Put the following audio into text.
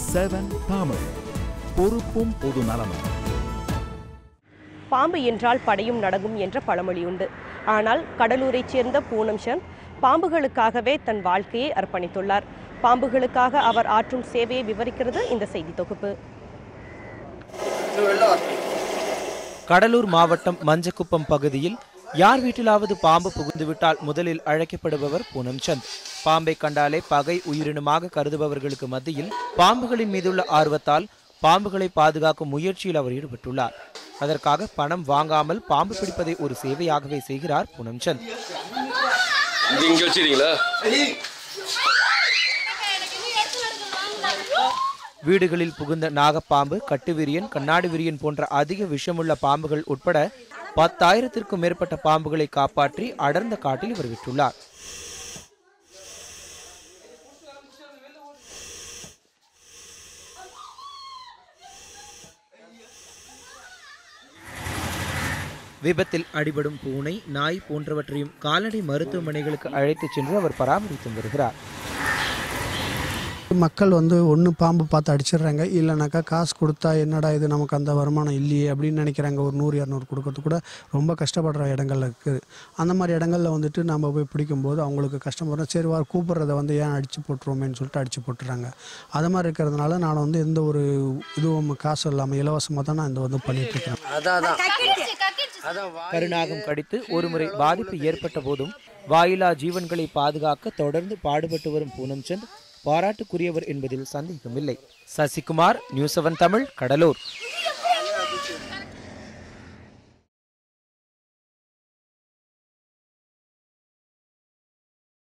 seven Tamil பொறுப்பும் பொது நலமும் பாம்பு என்றால் படையும் நடங்கும் என்ற பழமொழி உண்டு ஆனால் கடலூரைச் சேர்ந்த பூனம் சந்த் பாம்புகளுக்காகவே தன் வாழ்க்கையை அர்ப்பணித்துள்ளார் பாம்புகளுக்காக அவர் ஆற்றும் சேவையை விவரிக்கிறது இந்த செய்தி தொகுப்பு கடலூர் மாவட்டம் மஞ்சக்குப்பம் பகுதியில் யார் வீட்டிலாவது பாம்பு புகுந்துவிட்டால் முதலில் அழைக்கப்படுபவர் பூனம் சந்த் பாம்பை கண்டாலே பகை உயிரினமாக கருதுபவர்களுக்கு மத்தியில் பாம்புகளின் மீதுள்ள ஆர்வத்தால் பாம்புகளை பாதுகாக்கும் முயற்சியில் அவர் ஈடுபட்டுள்ளார் அதற்காக பணம் வாங்காமல் பாம்பு பிடிப்பதை ஒரு சேவையாகவே செய்கிறார் பூனம் சந்த் இது இங்க வச்சிருக்கீங்களா வீடுகளில் புகுந்த நாகப்பாம்பு கட்டுவிரியன் கண்ணாடி விரியன் போன்ற அதிக விஷமுள்ள பாம்புகள் உட்பட பத்தாயிரத்திற்கும் மேற்பட்ட பாம்புகளை காப்பாற்றி அடர்ந்த காட்டில் இவர் விட்டுள்ளார் விபத்தில் அடிபடும் பூனை நாய் போன்றவற்றையும் கால்நடை மருத்துவமனைகளுக்கு அழைத்துச் சென்று அவர் பராமரித்து வருகிறார் மக்கள் வந்து ஒன்று பாம்பு பார்த்து அடிச்சிடுறாங்க இல்லைனாக்கா காசு கொடுத்தா என்னடா இது நமக்கு அந்த வருமானம் இல்லையே அப்படின்னு நினைக்கிறாங்க ஒரு நூறு இரநூறு கொடுக்கறது கூட ரொம்ப கஷ்டப்படுற இடங்கள்ல இருக்குது அந்த மாதிரி இடங்கள்ல வந்துட்டு நம்ம போய் பிடிக்கும்போது அவங்களுக்கு கஷ்டம் வரும் சரி வா கூப்பிட்றத வந்து ஏன் அடித்து போட்டுருவோமேன்னு சொல்லிட்டு அடித்து போட்டுறாங்க அது மாதிரி இருக்கிறதுனால நான் வந்து எந்த ஒரு இதுவும் காசு இல்லாமல் இலவசமாக தான் நான் இந்த வந்து பண்ணிட்டு இருக்கேன் கருநாகம் கடித்து ஒருமுறை பாதிப்பு ஏற்பட்ட போதும் வாயிலா ஜீவன்களை பாதுகாக்க தொடர்ந்து பாடுபட்டு வரும் பூனம் சந்த் பாராட்டுக்குரியவர் என்பதில் சந்தேகமில்லை சசிகுமார் நியூஸ் செவன் தமிழ் கடலூர்